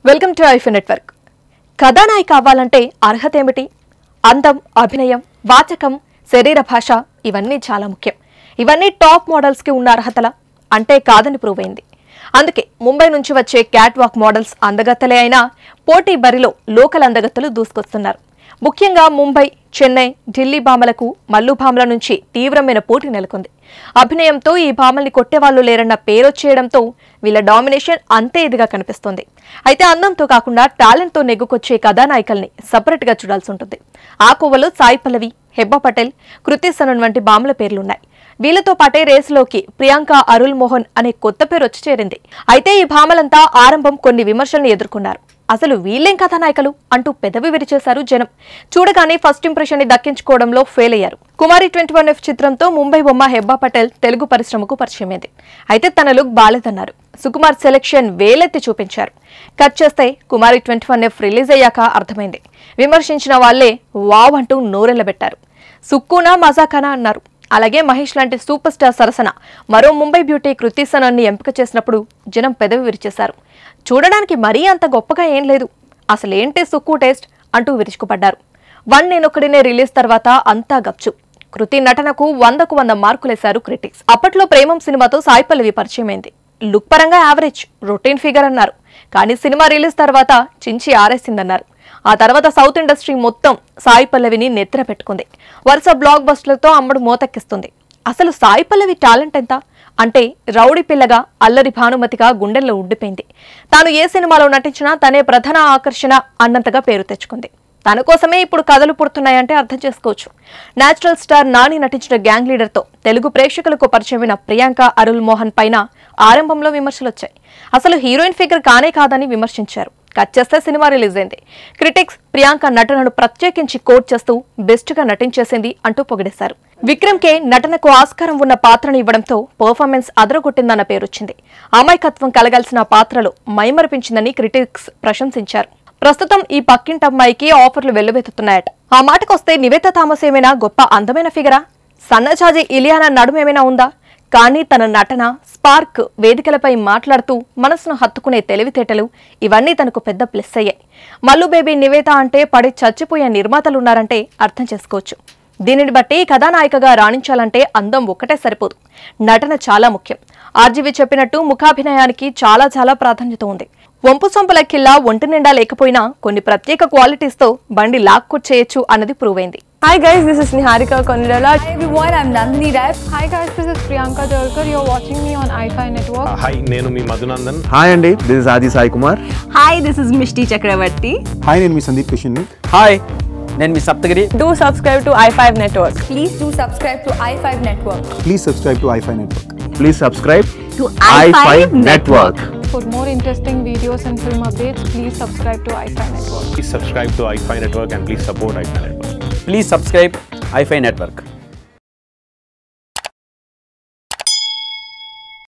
Welcome to ఐఫ్ network కథానాయిక అవ్వాలంటే అర్హత ఏమిటి అందం అభినయం వాచకం శరీర భాష ఇవన్నీ చాలా ముఖ్యం ఇవన్నీ టాప్ మోడల్స్ కి ఉన్న అర్హతల అంటే కాదని ప్రూవ్ అయింది అందుకే ముంబై నుంచి వచ్చే క్యాట్ వాక్ మోడల్స్ అందగత్తలే అయినా పోటీ బరిలో లోకల్ అందగత్తలు దూసుకొస్తున్నారు ముఖ్యంగా ముంబై చెన్నై ఢిల్లీ భామలకు మల్లు భామల నుంచి తీవ్రమైన పోటీ నెలకొంది అభినయంతో ఈ భామల్ని కొట్టేవాళ్లు లేరన్న పేరొచ్చేయడంతో వీళ్ళ డామినేషన్ అంతే ఇదిగా కనిపిస్తోంది అయితే అందంతో కాకుండా టాలెంట్తో నెగ్గుకొచ్చే కథానాయికల్ని సపరేట్గా చూడాల్సి ఉంటుంది ఆ కోవలో సాయి పల్లవి హెబ్బా పటేల్ కృతి సనన్ వంటి భామల పేర్లున్నాయి వీళ్ళతో పాటే రేసులోకి ప్రియాంక అరుల్ మోహన్ అనే కొత్త పేరు వచ్చి చేరింది అయితే ఈ భామలంతా ఆరంభం కొన్ని విమర్శలను ఎదుర్కొన్నారు అసలు వీళ్ళేం కథానాయకులు అంటూ పెదవి విరిచేశారు జనం చూడగానే ఫస్ట్ ఇంప్రెషన్ ని దక్కించుకోవడంలో ఫెయిల్ అయ్యారు కుమారి ట్వంటీ వన్ ఎఫ్ చిత్రంతో ముంబై బొమ్మ హెబ్బా పటేల్ తెలుగు పరిశ్రమకు పరిచయమైంది అయితే తన లుక్ బాలేదన్నారు సుకుమార్ సెలెక్షన్ వేలెత్తి చూపించారు కట్ చేస్తే Kumari twenty one F release అయ్యాక అర్థమైంది విమర్శించిన వాళ్లే వావ్ అంటూ నోరెళ్లబెట్టారు సుక్కునా మజాకానా అన్నారు అలాగే మహేష్ లాంటి సూపర్ స్టార్ సరసన మరో ముంబై బ్యూటీ కృతి సనన్ని ఎంపిక చేసినప్పుడు జనం పెదవి విరిచేశారు చూడడానికి మరీ అంత గొప్పగా ఏం లేదు అసలేంటి సుక్కు టేస్ట్ అంటూ విరుచుకుపడ్డారు వన్ నేనొక్కడినే రిలీజ్ తర్వాత అంతా గప్చు కృతి నటనకు వందకు వంద మార్కులేశారు క్రిటిక్స్ అప్పట్లో ప్రేమం సినిమాతో సాయి పల్లవి పరిచయమైంది లుక్ పరంగా యావరేజ్ రొటీన్ ఫిగర్ అన్నారు కానీ సినిమా రిలీజ్ తర్వాత చించి ఆరేసిందన్నారు ఆ తర్వాత సౌత్ ఇండస్ట్రీ మొత్తం సాయి పల్లవిని నెత్తిన పెట్టుకుంది వరుస బ్లాక్ బస్టర్లతో అమ్మడు మోతెక్కిస్తుంది అసలు సాయి పల్లవి టాలెంట్ ఎంత అంటే రౌడీ పిల్లగా అల్లరి భానుమతిగా గుండెల్లో ఉండిపోయింది తాను ఏ సినిమాలో నటించినా తనే ప్రధాన ఆకర్షణ అన్నంతగా పేరు తెచ్చుకుంది తన కోసమే ఇప్పుడు కథలు పుడుతున్నాయంటే అర్థం చేసుకోవచ్చు నేచురల్ స్టార్ నాని నటించిన గ్యాంగ్ లీడర్తో తెలుగు ప్రేక్షకులకు పరిచయమైన ప్రియాంక అరుల్ మోహన్ పైన ఆరంభంలో విమర్శలు వచ్చాయి అసలు హీరోయిన్ ఫిగర్ కానే కాదని విమర్శించారు కట్ చేస్తే సినిమా రిలీజ్ అయింది క్రిటిక్స్ ప్రియాంక నటనను ప్రత్యేకించి కోట్ చేస్తూ బెస్ట్ గా నటించేసింది అంటూ పొగిడేశారు విక్రమ్ కే నటనకు ఆస్కారం ఉన్న పాత్రను ఇవ్వడంతో పర్ఫార్మెన్స్ అదరగొట్టిందన్న పేరొచ్చింది అమాయకత్వం కలగాల్సిన పాత్రలో మైమరిపించిందని క్రిటిక్స్ ప్రశంసించారు ప్రస్తుతం ఈ పక్కింటమ్మాయికి ఆఫర్లు వెల్లువెత్తుతున్నాయట ఆ మాటకొస్తే నివేత థామస్ ఏమైనా గొప్ప అందమైన ఫిగరా సన్నజాజి ఇలియానా నడుమేమైనా ఉందా కానీ తన నటన స్పార్క్ వేదికలపై మాట్లాడుతూ మనసును హత్తుకునే తెలివితేటలు ఇవన్నీ తనకు పెద్ద ప్లస్ అయ్యాయి మల్లు బేబీ నివేత అంటే పడి చచ్చిపోయే నిర్మాతలున్నారంటే అర్థం చేసుకోవచ్చు దీనిని బట్టి కథానాయికగా రాణించాలంటే అందం ఒక్కటే సరిపోదు నటన చాలా ముఖ్యం ఆర్జీవి చెప్పినట్టు ముఖాభినయానికి చాలా చాలా ప్రాధాన్యత ఉంది వంపు సొంపుల కిల్లా ఒంటి నిండా లేకపోయినా కొన్ని ప్రత్యేక క్వాలిటీస్తో బండి లాక్కొచ్చేయచ్చు అన్నది ప్రూవ్ అయింది Hi guys, this is Niharika Konirala. Hi everyone, I'm Nandini Rai. Hi guys, this is Priyanka Jalkar. You're watching me on iFi Network. Hi నేను మీ మధునందన్ హాయ్ అండి this is Aadi Sai Kumar Hi, this is Mishti Chakravarti. Hi నేను మీ Sundeep Kishan hi నేను మీ Saptagiri Do subscribe to i5 Network. Please do subscribe to i5 Network. Please subscribe to iFi network please subscribe To I i5 five network For more interesting videos and film updates, please subscribe to i5 Network. Please subscribe to iFi network and please support iFi network please subscribe iFi network